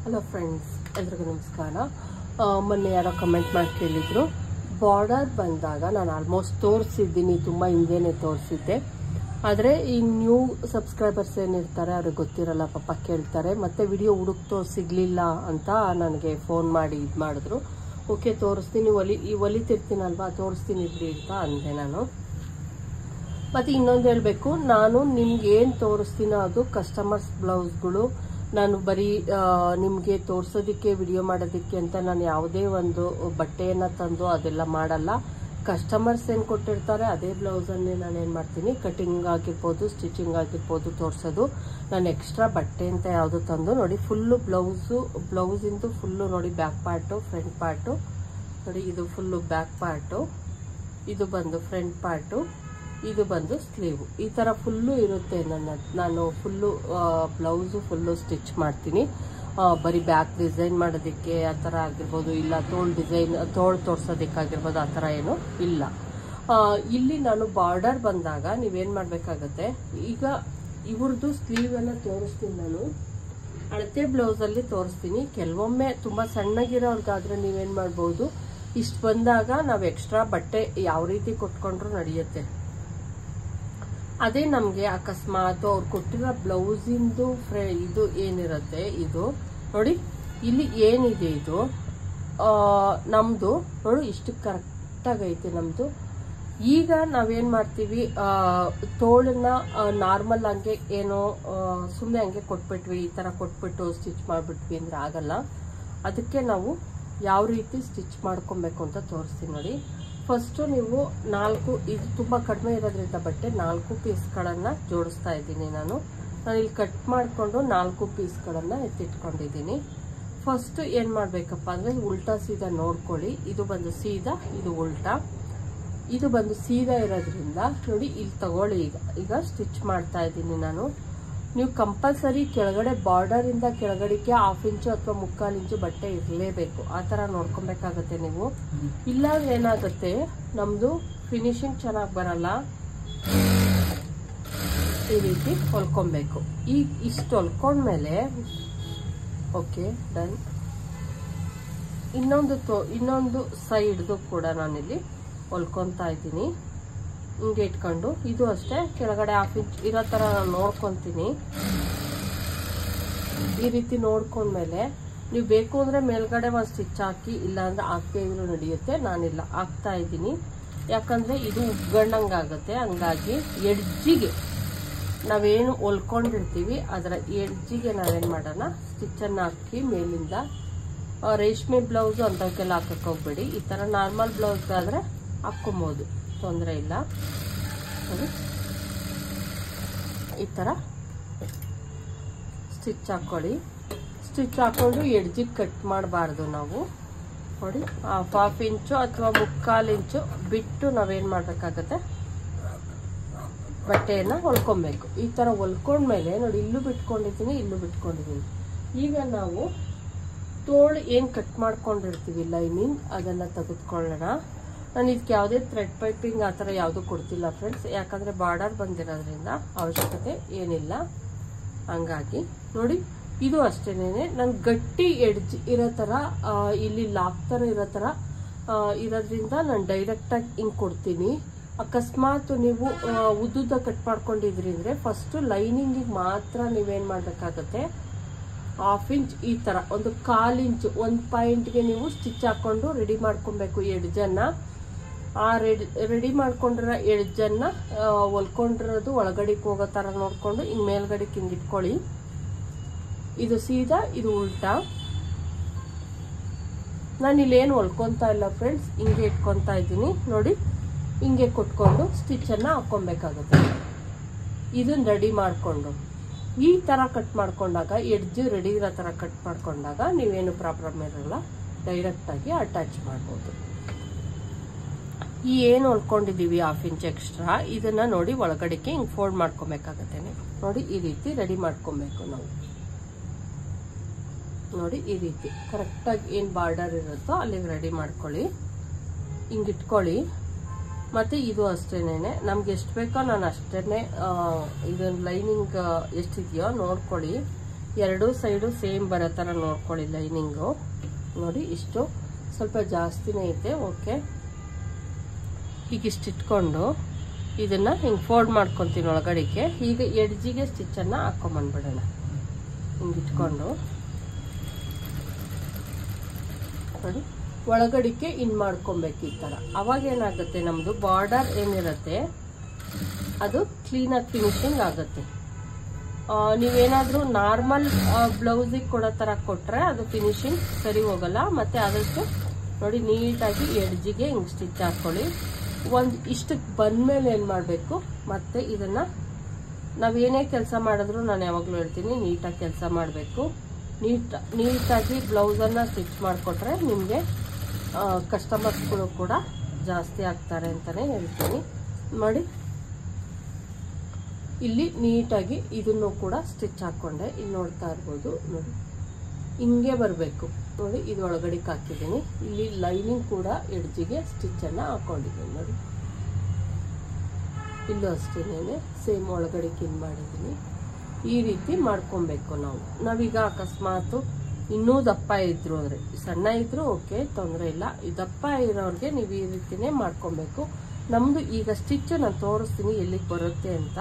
hello friends ಎಲ್ರಿಗೂ ನಮಸ್ಕಾರ ಆ, ಮೊನ್ನೆ ಯಾರೋ ಕಮೆಂಟ್ ಮಾಡಿ ಕೇಳಿದ್ರು ಬಾರ್ಡರ್ ಬಂದಾಗ ನಾನು ಆಲ್ಮೋಸ್ಟ್ ತೋರಿಸಿದ್ದೀನಿ ತುಂಬ ಹಿಂದೆನೇ ತೋರಿಸಿದ್ದೆ ಆದರೆ ಈ ನ್ಯೂ ಸಬ್ಸ್ಕ್ರೈಬರ್ಸ್ ಏನಿರ್ತಾರೆ ಅವ್ರಿಗೆ ಗೊತ್ತಿರಲ್ಲ ಪಾಪ ಕೇಳ್ತಾರೆ ಮತ್ತೆ ವಿಡಿಯೋ ಹುಡುಕ್ತೋ ಸಿಗಲಿಲ್ಲ ಅಂತ ನನಗೆ ಫೋನ್ ಮಾಡಿ ಇದು ಮಾಡಿದ್ರು ಓಕೆ ತೋರಿಸ್ತೀನಿ ಒಲಿ ಈ ಒಲಿತಿರ್ತೀನಲ್ವಾ ತೋರಿಸ್ತೀನಿ ಬಿಡಿ ಅಂತ ಅಂದೆ ನಾನು ಮತ್ತೆ ಇನ್ನೊಂದು ಹೇಳಬೇಕು ನಾನು ನಿಮ್ಗೆ ಏನು ತೋರಿಸ್ತೀನೋ ಅದು ಕಸ್ಟಮರ್ಸ್ ಬ್ಲೌಸ್ಗಳು ನಾನು ಬರೀ ನಿಮಗೆ ತೋರಿಸೋದಕ್ಕೆ ವಿಡಿಯೋ ಮಾಡೋದಕ್ಕೆ ಅಂತ ನಾನು ಯಾವುದೇ ಒಂದು ಬಟ್ಟೆಯನ್ನು ತಂದು ಅದೆಲ್ಲ ಮಾಡಲ್ಲ ಕಸ್ಟಮರ್ಸ್ ಏನು ಕೊಟ್ಟಿರ್ತಾರೆ ಅದೇ ಬ್ಲೌಸನ್ನೇ ನಾನು ಏನು ಮಾಡ್ತೀನಿ ಕಟಿಂಗ್ ಆಗಿರ್ಬೋದು ಸ್ಟಿಚಿಂಗ್ ಆಗಿರ್ಬೋದು ತೋರಿಸೋದು ನಾನು ಎಕ್ಸ್ಟ್ರಾ ಬಟ್ಟೆ ಅಂತ ಯಾವುದು ತಂದು ನೋಡಿ ಫುಲ್ಲು ಬ್ಲೌಸು ಬ್ಲೌಸಿಂದು ಫುಲ್ಲು ನೋಡಿ ಬ್ಯಾಕ್ ಪಾರ್ಟು ಫ್ರಂಟ್ ಪಾರ್ಟು ನೋಡಿ ಇದು ಫುಲ್ಲು ಬ್ಯಾಕ್ ಪಾರ್ಟು ಇದು ಬಂದು ಫ್ರಂಟ್ ಪಾರ್ಟು ಇದು ಬಂದು ಸ್ಲೀವ್ ಈ ಥರ ಫುಲ್ಲು ಇರುತ್ತೆ ನನ್ನ ನಾನು ಫುಲ್ಲು ಬ್ಲೌಸು ಫುಲ್ಲು ಸ್ಟಿಚ್ ಮಾಡ್ತೀನಿ ಆ, ಬರೀ ಬ್ಯಾಕ್ ಡಿಸೈನ್ ಮಾಡೋದಕ್ಕೆ ಆ ಥರ ಆಗಿರ್ಬೋದು ಇಲ್ಲ ತೋಳು ಡಿಸೈನ್ ತೋಳು ತೋರ್ಸೋದಕ್ಕಾಗಿರ್ಬೋದು ಆ ಥರ ಏನು ಇಲ್ಲ ಆ, ಇಲ್ಲಿ ನಾನು ಬಾರ್ಡರ್ ಬಂದಾಗ ನೀವೇನು ಮಾಡಬೇಕಾಗತ್ತೆ ಈಗ ಇವ್ರದ್ದು ಸ್ಲೀವನ್ನು ತೋರಿಸ್ತೀನಿ ನಾನು ಅಳತೆ ಬ್ಲೌಸಲ್ಲಿ ತೋರಿಸ್ತೀನಿ ಕೆಲವೊಮ್ಮೆ ತುಂಬ ಸಣ್ಣಗಿರೋರ್ಗಾದ್ರೆ ನೀವೇನು ಮಾಡ್ಬೋದು ಇಷ್ಟು ಬಂದಾಗ ನಾವು ಎಕ್ಸ್ಟ್ರಾ ಬಟ್ಟೆ ಯಾವ ರೀತಿ ಕೊಟ್ಕೊಂಡ್ರು ನಡೆಯುತ್ತೆ ಅದೇ ನಮಗೆ ಅಕಸ್ಮಾತ್ ಅವ್ರು ಕೊಟ್ಟಿರೋ ಬ್ಲೌಸಿಂದು ಫ್ರೇ ಇದು ಏನಿರುತ್ತೆ ಇದು ನೋಡಿ ಇಲ್ಲಿ ಏನಿದೆ ಇದು ಆ, ನಮ್ದು ನೋಡಿ ಇಷ್ಟು ಕರೆಕ್ಟಾಗಿ ಐತೆ ನಮ್ದು ಈಗ ನಾವೇನ್ ಮಾಡ್ತೀವಿ ಆ, ತೋಳನ್ನ ನಾರ್ಮಲ್ ಹಂಗೆ ಏನೋ ಸುಮ್ಮನೆ ಹಂಗೆ ಕೊಟ್ಬಿಟ್ವಿ ಈ ತರ ಕೊಟ್ಬಿಟ್ಟು ಸ್ಟಿಚ್ ಮಾಡ್ಬಿಟ್ವಿ ಅಂದ್ರೆ ಆಗಲ್ಲ ಅದಕ್ಕೆ ನಾವು ಯಾವ ರೀತಿ ಸ್ಟಿಚ್ ಮಾಡ್ಕೊಬೇಕು ಅಂತ ತೋರಿಸ್ತೀನಿ ನೋಡಿ ಫಸ್ಟು ನೀವು ನಾಲ್ಕು ಇದು ತುಂಬ ಕಡಿಮೆ ಇರೋದ್ರಿಂದ ಬಟ್ಟೆ ನಾಲ್ಕು ಪೀಸ್ಗಳನ್ನು ಜೋಡಿಸ್ತಾ ಇದ್ದೀನಿ ನಾನು ನಾನು ಇಲ್ಲಿ ಕಟ್ ಮಾಡಿಕೊಂಡು ನಾಲ್ಕು ಪೀಸ್ಗಳನ್ನು ಎತ್ತಿಟ್ಕೊಂಡಿದ್ದೀನಿ ಫಸ್ಟ್ ಏನು ಮಾಡಬೇಕಪ್ಪ ಅಂದರೆ ಉಲ್ಟಾ ಸೀದಾ ನೋಡ್ಕೊಳ್ಳಿ ಇದು ಬಂದು ಸೀದಾ ಇದು ಉಲ್ಟಾ ಇದು ಬಂದು ಸೀದಾ ಇರೋದ್ರಿಂದ ನೋಡಿ ಇಲ್ಲಿ ತಗೊಳ್ಳಿ ಈಗ ಈಗ ಸ್ಟಿಚ್ ಮಾಡ್ತಾ ಇದ್ದೀನಿ ನಾನು ನೀವು ಕಂಪಲ್ಸರಿ ಕೆಳಗಡೆ ಬಾರ್ಡರ್ ಇಂದ ಕೆಳಗಡೆಗೆ ಹಾಫ್ ಇಂಚು ಅಥವಾ ಮುಕ್ಕಾಲು ಇಂಚು ಬಟ್ಟೆ ಇರಲೇಬೇಕು ಆ ಥರ ನೋಡ್ಕೊಬೇಕಾಗತ್ತೆ ನೀವು ಇಲ್ಲ ಏನಾಗುತ್ತೆ ನಮ್ದು ಫಿನಿಶಿಂಗ್ ಚೆನ್ನಾಗಿ ಬರಲ್ಲ ಈ ರೀತಿ ಹೊಲ್ಕೊಬೇಕು ಈಗ ಇಷ್ಟು ಹೊಲ್ಕೊಂಡ್ಮೇಲೆ ಓಕೆ ಡನ್ ಇನ್ನೊಂದು ತೋ ಇನ್ನೊಂದು ಸೈಡ್ದು ಕೂಡ ನಾನಿಲ್ಲಿ ಹೊಲ್ಕೊತಾ ಇದ್ದೀನಿ ಹಿಂಗೆ ಇಟ್ಕೊಂಡು ಇದು ಅಷ್ಟೇ ಕೆಳಗಡೆ ಹಾಫ್ ಇಂಚ್ ಇರೋ ಥರ ನಾನು ನೋಡ್ಕೊತೀನಿ ಈ ರೀತಿ ನೋಡ್ಕೊಂಡ್ಮೇಲೆ ನೀವು ಬೇಕು ಅಂದರೆ ಮೇಲ್ಗಡೆ ಒಂದು ಸ್ಟಿಚ್ ಹಾಕಿ ಇಲ್ಲ ಅಂದ್ರೆ ಹಾಕಿ ಇದ್ರೂ ನಡೆಯುತ್ತೆ ನಾನಿಲ್ಲ ಹಾಕ್ತಾ ಇದ್ದೀನಿ ಯಾಕಂದರೆ ಇದು ಉಗ್ಗಣ್ಣಂಗಾಗುತ್ತೆ ಹಂಗಾಗಿ ಎಡ್ಜಿಗೆ ನಾವೇನು ಹೊಲ್ಕೊಂಡಿರ್ತೀವಿ ಅದರ ಎಡ್ಜಿಗೆ ನಾವೇನು ಮಾಡೋಣ ಸ್ಟಿಚ್ಚನ್ನು ಹಾಕಿ ಮೇಲಿಂದ ಆ, ರೇಷ್ಮೆ ಬ್ಲೌಸು ಅಂಥವಕ್ಕೆಲ್ಲ ಹಾಕಕ್ಕೆ ಹೋಗ್ಬೇಡಿ ಈ ಥರ ನಾರ್ಮಲ್ ಬ್ಲೌಸ್ಗಾದರೆ ಹಾಕ್ಕೊಬೋದು ತೊಂದರೆ ಇಲ್ಲ ನೋಡಿ ಈ ಥರ ಸ್ಟಿಚ್ ಹಾಕ್ಕೊಳ್ಳಿ ಸ್ಟಿಚ್ ಹಾಕ್ಕೊಂಡು ಎಡ್ಜಿಗೆ ಕಟ್ ಮಾಡಬಾರ್ದು ನಾವು ನೋಡಿ ಹಾಫ್ ಹಾಫ್ ಇಂಚು ಅಥವಾ ಮುಕ್ಕಾಲು ಇಂಚು ಬಿಟ್ಟು ನಾವೇನು ಮಾಡಬೇಕಾಗತ್ತೆ ಬಟ್ಟೆಯನ್ನು ಹೊಲ್ಕೊಬೇಕು ಈ ಥರ ಹೊಲ್ಕೊಂಡ್ಮೇಲೆ ನೋಡಿ ಇಲ್ಲೂ ಬಿಟ್ಕೊಂಡಿದ್ದೀನಿ ಇಲ್ಲೂ ಬಿಟ್ಕೊಂಡಿದ್ದೀನಿ ಈಗ ನಾವು ತೋಳು ಏನು ಕಟ್ ಮಾಡ್ಕೊಂಡಿರ್ತೀವಿ ಲೈನಿಂಗ್ ಅದನ್ನು ತೆಗೆದುಕೊಳ್ಳೋಣ ನಾನು ಇದಕ್ಕೆ ಯಾವುದೇ ಥ್ರೆಡ್ ಪೈಪಿಂಗ್ ಆ ಥರ ಯಾವುದೂ ಕೊಡ್ತಿಲ್ಲ ಫ್ರೆಂಡ್ಸ್ ಯಾಕಂದರೆ ಬಾರ್ಡರ್ ಬಂದಿರೋದ್ರಿಂದ ಅವಶ್ಯಕತೆ ಏನಿಲ್ಲ ಹಂಗಾಗಿ ನೋಡಿ ಇದು ಅಷ್ಟೇನೆ ನಾನು ಗಟ್ಟಿ ಎಡ್ಜ್ ಇರೋ ಥರ ಆ, ಇಲ್ಲಿ ಲಾಕ್ ಥರ ಇರೋ ಥರ ಆ, ಇರೋದ್ರಿಂದ ನಾನು ಡೈರೆಕ್ಟಾಗಿ ಹಿಂಗೆ ಕೊಡ್ತೀನಿ ಅಕಸ್ಮಾತ್ ನೀವು ಆ, ಉದ್ದುದ್ದ ಕಟ್ ಮಾಡ್ಕೊಂಡಿದ್ರಿ ಅಂದರೆ ಫಸ್ಟು ಲೈನಿಂಗಿಗೆ ಮಾತ್ರ ನೀವೇನು ಮಾಡಬೇಕಾಗತ್ತೆ ಹಾಫ್ ಇಂಚ್ ಈ ಥರ ಒಂದು ಕಾಲು ಇಂಚು ಒಂದು ಪಾಯಿಂಟ್ಗೆ ನೀವು ಸ್ಟಿಚ್ ಹಾಕ್ಕೊಂಡು ರೆಡಿ ಮಾಡ್ಕೊಬೇಕು ಎಡ್ಜನ್ನು ಆ ರೆಡಿ ರೆಡಿ ಮಾಡ್ಕೊಂಡಿರೋ ಎಡ್ಜನ್ನು ಹೊಲ್ಕೊಂಡಿರೋದು ಒಳಗಡೆಗೆ ಹೋಗೋ ಥರ ನೋಡಿಕೊಂಡು ಹಿಂಗೆ ಮೇಲ್ಗಡೆಗೆ ಹಿಂಗೆ ಇಟ್ಕೊಳ್ಳಿ ಇದು ಸೀದಾ ಇದು ಉಲ್ಟಾ ನಾನು ಇಲ್ಲೇನು ಹೊಲ್ಕೊತಾ ಇಲ್ಲ ಫ್ರೆಂಡ್ಸ್ ಹಿಂಗೆ ಇಟ್ಕೊತಾ ಇದ್ದೀನಿ ನೋಡಿ ಹಿಂಗೆ ಕೊಟ್ಕೊಂಡು ಸ್ಟಿಚ್ಚನ್ನು ಹಾಕ್ಕೊಬೇಕಾಗುತ್ತೆ ಇದನ್ನ ರೆಡಿ ಮಾಡಿಕೊಂಡು ಈ ಥರ ಕಟ್ ಮಾಡ್ಕೊಂಡಾಗ ಎಡ್ಜು ರೆಡಿ ಇರೋ ಥರ ಕಟ್ ಮಾಡ್ಕೊಂಡಾಗ ನೀವೇನು ಪ್ರಾಬ್ಲಮ್ ಇರಲ್ಲ ಡೈರೆಕ್ಟಾಗಿ ಅಟ್ಯಾಚ್ ಮಾಡ್ಬೋದು ಈ ಏನು ಹೊಲ್ಕೊಂಡಿದ್ದೀವಿ ಹಾಫ್ ಇಂಚ್ ಎಕ್ಸ್ಟ್ರಾ ಇದನ್ನ ನೋಡಿ ಒಳಗಡೆಗೆ ಹಿಂಗೆ ಫೋಲ್ಡ್ ಮಾಡ್ಕೊಬೇಕಾಗತ್ತೆ ನೀವು ನೋಡಿ ಈ ರೀತಿ ರೆಡಿ ಮಾಡ್ಕೊಬೇಕು ನಾವು ನೋಡಿ ಈ ರೀತಿ ಕರೆಕ್ಟಾಗಿ ಏನು ಬಾರ್ಡರ್ ಇರುತ್ತೋ ಅಲ್ಲಿಗೆ ರೆಡಿ ಮಾಡ್ಕೊಳ್ಳಿ ಹಿಂಗೆ ಇಟ್ಕೊಳ್ಳಿ ಮತ್ತು ಇದು ಅಷ್ಟೇನೆ ನಮ್ಗೆ ಎಷ್ಟು ಬೇಕೋ ನಾನು ಅಷ್ಟೇ ಇದನ್ನ ಲೈನಿಂಗ್ ಎಷ್ಟಿದೆಯೋ ನೋಡ್ಕೊಳ್ಳಿ ಎರಡೂ ಸೈಡು ಸೇಮ್ ಬರೋ ಥರ ನೋಡ್ಕೊಳ್ಳಿ ಲೈನಿಂಗು ನೋಡಿ ಇಷ್ಟು ಸ್ವಲ್ಪ ಜಾಸ್ತಿನೇ ಐತೆ ಓಕೆ ಈಗ ಇಷ್ಟು ಇಟ್ಕೊಂಡು ಇದನ್ನ ಹಿಂಗೆ ಫೋಲ್ಡ್ ಮಾಡ್ಕೊತೀನಿ ಒಳಗಡೆಗೆ ಈಗ ಎಡ್ಜಿಗೆ ಸ್ಟಿಚ್ಚನ್ನು ಹಾಕೊಂಬಂದ್ಬಿಡೋಣ ಹಿಂಗೆ ಇಟ್ಕೊಂಡು ನೋಡಿ ಒಳಗಡಿಕೆ ಇನ್ ಮಾಡ್ಕೊಬೇಕು ಈ ಥರ ಅವಾಗ ಏನಾಗುತ್ತೆ ನಮ್ಮದು ಬಾರ್ಡರ್ ಏನಿರುತ್ತೆ ಅದು ಕ್ಲೀನಾಗಿ ಫಿನಿಶಿಂಗ್ ಆಗುತ್ತೆ ಆ, ನೀವೇನಾದ್ರೂ ನಾರ್ಮಲ್ ಬ್ಲೌಸಿಗೆ ಕೊಡೋ ಥರ ಕೊಟ್ರೆ ಅದು ಫಿನಿಶಿಂಗ್ ಸರಿ ಹೋಗಲ್ಲ ಮತ್ತೆ ಆದಷ್ಟು ನೋಡಿ ನೀಟಾಗಿ ಎಡ್ಜಿಗೆ ಹಿಂಗೆ ಸ್ಟಿಚ್ ಹಾಕೊಳ್ಳಿ ಒಂದು ಇಷ್ಟಕ್ಕೆ ಬಂದ್ಮೇಲೆ ಏನು ಮಾಡಬೇಕು ಮತ್ತೆ ಇದನ್ನ ನಾವೇನೇ ಕೆಲಸ ಮಾಡಿದ್ರು ನಾನು ಯಾವಾಗಲೂ ಹೇಳ್ತೀನಿ ನೀಟಾಗಿ ಕೆಲಸ ಮಾಡಬೇಕು ನೀಟ್ ನೀಟಾಗಿ ಬ್ಲೌಸನ್ನು ಸ್ಟಿಚ್ ಮಾಡಿಕೊಟ್ರೆ ನಿಮಗೆ ಕಸ್ಟಮರ್ಸ್ಗಳು ಕೂಡ ಜಾಸ್ತಿ ಆಗ್ತಾರೆ ಅಂತಲೇ ಹೇಳ್ತೀನಿ ನೋಡಿ ಇಲ್ಲಿ ನೀಟಾಗಿ ಇದನ್ನು ಕೂಡ ಸ್ಟಿಚ್ ಹಾಕೊಂಡೆ ಇಲ್ಲಿ ನೋಡ್ತಾ ಇರ್ಬೋದು ನೋಡಿ ಹಿಂಗೆ ಬರಬೇಕು ನೋಡಿ ಇದು ಒಳಗಡೆಗೆ ಹಾಕಿದ್ದೀನಿ ಇಲ್ಲಿ ಲೈನಿಂಗ್ ಕೂಡ ಎಡ್ಜಿಗೆ ಸ್ಟಿಚ್ಚನ್ನು ಹಾಕೊಂಡಿದ್ದೀನಿ ನೋಡಿ ಇಲ್ಲೂ ಅಷ್ಟೇನೆ ಸೇಮ್ ಒಳಗಡೆಗೆ ಇನ್ ಮಾಡಿದ್ದೀನಿ ಈ ರೀತಿ ಮಾಡ್ಕೊಬೇಕು ನಾವು ನಾವೀಗ ಅಕಸ್ಮಾತ್ ಇನ್ನೂ ದಪ್ಪ ಇದ್ರು ಅಂದ್ರೆ ಸಣ್ಣ ಇದ್ರು ಓಕೆ ತೊಂದರೆ ಇಲ್ಲ ಈ ದಪ್ಪ ಇರೋರಿಗೆ ನೀವು ಈ ರೀತಿನೇ ಮಾಡ್ಕೊಬೇಕು ನಮ್ದು ಈಗ ಸ್ಟಿಚ್ ನಾನು ತೋರಿಸ್ತೀನಿ ಎಲ್ಲಿಗೆ ಬರುತ್ತೆ ಅಂತ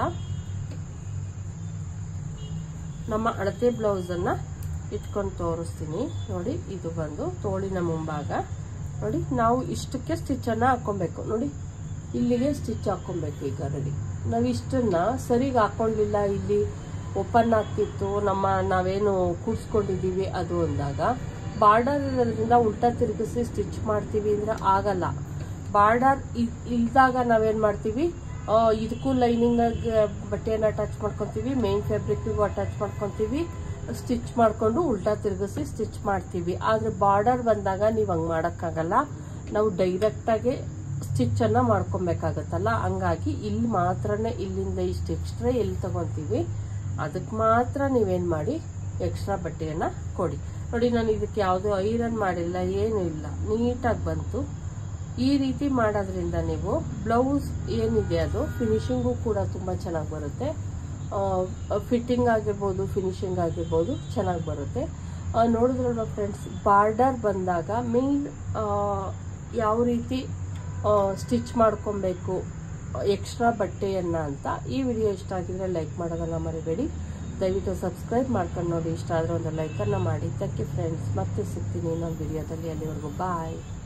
ನಮ್ಮ ಅಳತೆ ಬ್ಲೌಸ್ ಅನ್ನ ಇಟ್ಕೊಂಡು ತೋರಿಸ್ತೀನಿ ನೋಡಿ ಇದು ಬಂದು ತೋಳಿನ ಮುಂಭಾಗ ನೋಡಿ ನಾವು ಇಷ್ಟಕ್ಕೆ ಸ್ಟಿಚ್ ಅನ್ನ ಹಾಕೊಬೇಕು ನೋಡಿ ಇಲ್ಲಿಗೆ ಸ್ಟಿಚ್ ಹಾಕೊಬೇಕು ಈಗ ರೆಡಿ ನಾವು ಇಷ್ಟನ್ನ ಸರಿಗೆ ಹಾಕೊಂಡಿಲ್ಲ ಇಲ್ಲಿ ಓಪನ್ ಆಗ್ತಿತ್ತು ನಮ್ಮ ನಾವೇನು ಕೂಡ್ಸ್ಕೊಂಡಿದೀವಿ ಅದು ಅಂದಾಗ ಬಾರ್ಡರ್ ಇರೋದ್ರಿಂದ ಉಲ್ಟಾ ತಿರುಗಿಸಿ ಸ್ಟಿಚ್ ಮಾಡ್ತೀವಿ ಅಂದ್ರೆ ಆಗಲ್ಲ ಬಾರ್ಡರ್ ಇಲ್ದಾಗ ನಾವೇನ್ ಮಾಡ್ತೀವಿ ಆ, ಇದಕ್ಕೂ ಲೈನಿಂಗ್ ಬಟ್ಟೆಯನ್ನು ಅಟ್ಯಾಚ್ ಮಾಡ್ಕೊತೀವಿ ಮೇನ್ ಫ್ಯಾಬ್ರಿಕ್ಗೂ ಅಟ್ಯಾಚ್ ಮಾಡ್ಕೊತೀವಿ ಸ್ಟಿಚ್ ಮಾಡ್ಕೊಂಡು ಉಲ್ಟಾ ತಿರುಗಿಸಿ ಸ್ಟಿಚ್ ಮಾಡ್ತೀವಿ ಆದ್ರೆ ಬಾರ್ಡರ್ ಬಂದಾಗ ನೀವು ಹಂಗೆ ಮಾಡೋಕ್ಕಾಗಲ್ಲ ನಾವು ಡೈರೆಕ್ಟಾಗಿ ಸ್ಟಿಚ್ಚನ್ನು ಮಾಡ್ಕೊಬೇಕಾಗತ್ತಲ್ಲ ಹಂಗಾಗಿ ಇಲ್ಲಿ ಮಾತ್ರನೇ ಇಲ್ಲಿಂದ ಇಷ್ಟು ಎಕ್ಸ್ಟ್ರಾ ಎಲ್ಲಿ ತಗೊಂತೀವಿ ಅದಕ್ಕೆ ಮಾತ್ರ ನೀವೇನು ಮಾಡಿ ಎಕ್ಸ್ಟ್ರಾ ಬಟ್ಟೆಯನ್ನು ಕೊಡಿ ನೋಡಿ ನಾನು ಇದಕ್ಕೆ ಯಾವುದೋ ಐರನ್ ಮಾಡಿಲ್ಲ ಏನೂ ಇಲ್ಲ ನೀಟಾಗಿ ಬಂತು ಈ ರೀತಿ ಮಾಡೋದ್ರಿಂದ ನೀವು ಬ್ಲೌಸ್ ಏನಿದೆ ಅದು ಫಿನಿಶಿಂಗು ಕೂಡ ತುಂಬ ಚೆನ್ನಾಗಿ ಬರುತ್ತೆ ಫಿಟ್ಟಿಂಗ್ ಆಗಿರ್ಬೋದು ಫಿನಿಶಿಂಗ್ ಆಗಿರ್ಬೋದು ಚೆನ್ನಾಗಿ ಬರುತ್ತೆ ಆ, ನೋಡಿದ್ರಲ್ಲ ಫ್ರೆಂಡ್ಸ್ ಬಾರ್ಡರ್ ಬಂದಾಗ ಮೇನ್ ಯಾವ ರೀತಿ ಸ್ಟಿಚ್ ಮಾಡ್ಕೊಬೇಕು ಎಕ್ಸ್ಟ್ರಾ ಬಟ್ಟೆಯನ್ನ ಅಂತ ಈ ವಿಡಿಯೋ ಇಷ್ಟ ಆಗಿದ್ರೆ ಲೈಕ್ ಮಾಡೋದನ್ನ ಮರಿಬೇಡಿ ದಯವಿಟ್ಟು ಸಬ್ಸ್ಕ್ರೈಬ್ ಮಾಡ್ಕೊಂಡು ನೋಡಿ ಇಷ್ಟ ಆದರೆ ಒಂದು ಲೈಕನ್ನು ಮಾಡಿ ಥ್ಯಾಂಕ್ ಯು ಫ್ರೆಂಡ್ಸ್ ಮತ್ತೆ ಸಿಗ್ತೀನಿ ಇನ್ನೊಂದು ವಿಡಿಯೋದಲ್ಲಿ ಅಲ್ಲಿವರೆಗೂ ಬಾಯ್